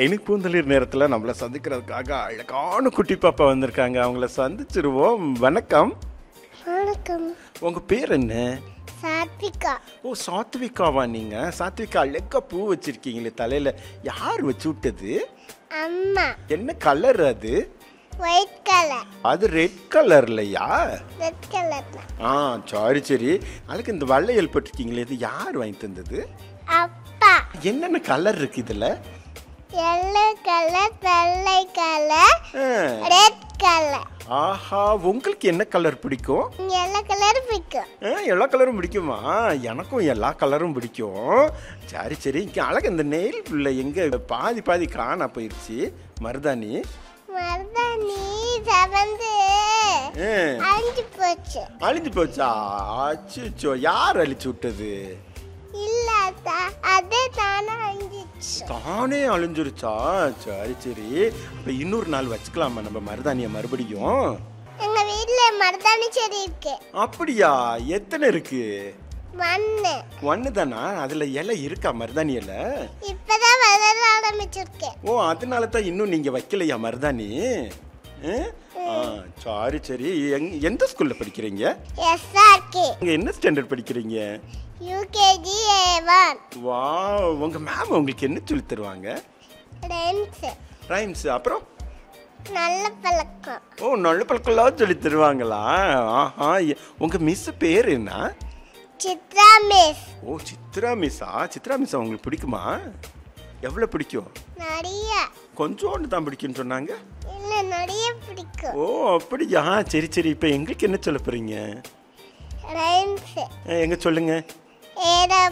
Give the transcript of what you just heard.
தேனி பூந்தளிர் நேரத்தில் நம்மளை சந்திக்கிறதுக்காக அழகான குட்டி பாப்பா வந்திருக்காங்க அவங்கள சந்திச்சிருவோம் வணக்கம் வணக்கம் உங்கள் பேர் என்ன சாத்விகா ஓ சாத்விகாவா நீங்கள் சாத்விகா அழகா பூ வச்சிருக்கீங்களே தலையில் யார் வச்சு விட்டது அம்மா என்ன கலர் அது ஒயிட் கலர் அது ரெட் கலர்லையா ரெட் கலர்ல ஆ சரி சரி அதுக்கு இந்த வளையல் போட்டிருக்கீங்களே இது யார் வாங்கி தந்தது அப்பா என்னென்ன கலர் இருக்கு இதில் எல்லோ கலர் வெள்ளை கலர் ரெட் கலர் ஆஹா உங்களுக்கு என்ன கலர் பிடிக்கும் எல்லோ கலர் பிடிக்கும் ஆ, எல்லா கலரும் பிடிக்குமா எனக்கும் எல்லா கலரும் பிடிக்கும் சரி சரி இங்கே அழகு இந்த நெயில் பிள்ளை எங்கே பாதி பாதி காணா போயிடுச்சு மருதாணி மருதாணி செவந்து ஆ, அழிஞ்சு போச்சு அழிஞ்சு போச்சா அச்சோ யார் அழிச்சு விட்டது இல்ல அத்தா, அதே தானே அழிஞ்சிச்சு தானே அழிஞ்சிருச்சா சரி சரி அப்போ இன்னொரு நாள் வச்சுக்கலாமா நம்ம மருதாணியை மறுபடியும் எங்க வீட்ல மருதாணி செடி இருக்கு அப்படியா எத்தனை இருக்கு மண்ணு ஒன்று தானா அதில் இலை இருக்கா மருதாணி இலை இப்பதான் வளர ஆரம்பிச்சிருக்கேன் ஓ அதனால தான் இன்னும் நீங்கள் வைக்கலையா மருதாணி ஆ? ஆ சரி சரி எங் எந்த ஸ்கூலில் படிக்கிறீங்க எஸ்ஆர்கே நீங்கள் என்ன ஸ்டாண்டர்ட் படிக்கிறீங்க யூகேஜி ஏ1 வா உங்கள் மேம் உங்களுக்கு என்ன சொல்லி தருவாங்க ரென்ஸ் ரைம்ஸ் அப்புறம் நல்ல பழக்கம் ஓ நல்ல பழக்கம்லாம் சொல்லி தருவாங்களா ஆஹா எ- உங்க மிஸ் பேர் என்ன சித்ரா மிஸ் ஓ சித்ரா மிஸ்ஸா சித்ரா மிஸ் உங்களுக்கு பிடிக்குமா எவ்வளோ பிடிக்கும் நிறைய கொஞ்சோண்டு தான் பிடிக்கும்னு சொன்னாங்க இல்ல நிறைய பிடிக்கும் ஓ அப்படியா சரி சரி இப்போ எங்களுக்கு என்ன சொல்ல போறீங்க ரைம்ஸ் எங்க சொல்லுங்க ஏரோ